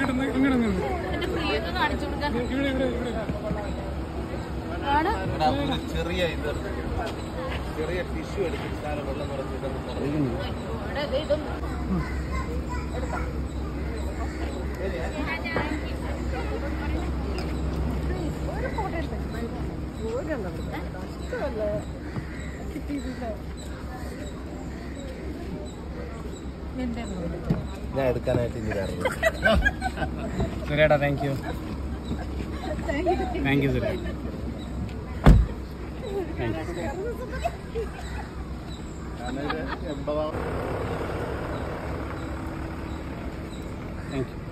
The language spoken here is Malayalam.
ഇങ്ങോട്ട് നിന്ന്, ഇങ്ങോട്ട് നിന്ന്. എന്റെ പ്രിയൊക്കെ കാണിച്ചു കൊടുക്കാൻ ഇവിടെ ഇവിടെ ഇവിടെ ആണ് എടാ, ഒരു ചെറിയ ഇത് ചെറിയ ടിഷ്യൂ എടുത്തിട്ട് സാധനം വെള്ളം നിറച്ചിട്ട് ഇവിടെ ദേ ഇതൊന്ന് എടുക്കാം ഒരു ഫോട്ടോ എടുത്തു ഞാൻ എടുക്കാനായിട്ട് ഇനി വരണം സുരേട്ടാ താങ്ക് യു താങ്ക് യു സുരേ താങ്ക് യു ഞാനൊരു എൺപതാം താങ്ക് യു